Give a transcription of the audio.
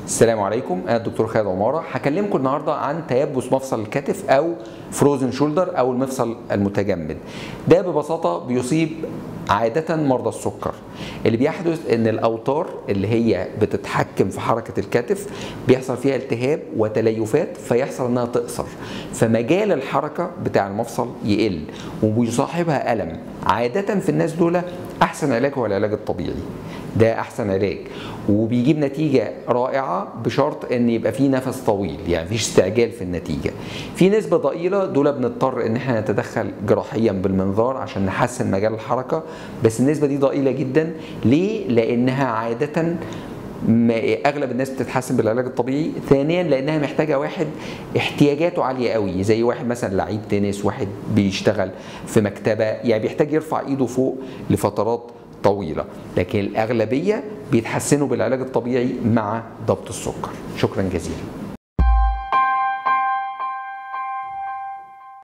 السلام عليكم انا الدكتور خالد عماره هكلمكم النهارده عن تيبس مفصل الكتف او فروزن شولدر او المفصل المتجمد ده ببساطه بيصيب عادة مرضى السكر اللي بيحدث ان الاوتار اللي هي بتتحكم في حركة الكتف بيحصل فيها التهاب وتليفات فيحصل انها تقصر فمجال الحركة بتاع المفصل يقل وبيصاحبها ألم عادة في الناس دول احسن علاج هو العلاج الطبيعي ده احسن علاج وبيجيب نتيجه رائعه بشرط ان يبقى في نفس طويل يعني مفيش استعجال في النتيجه في نسبه ضئيله دول بنضطر ان احنا نتدخل جراحيا بالمنظار عشان نحسن مجال الحركه بس النسبه دي ضئيله جدا ليه لانها عاده اغلب الناس بتتحسن بالعلاج الطبيعي ثانيا لانها محتاجه واحد احتياجاته عاليه قوي زي واحد مثلا لعيب تنس واحد بيشتغل في مكتبه يعني بيحتاج يرفع ايده فوق لفترات طويله لكن الاغلبيه بيتحسنوا بالعلاج الطبيعي مع ضبط السكر شكرا جزيلا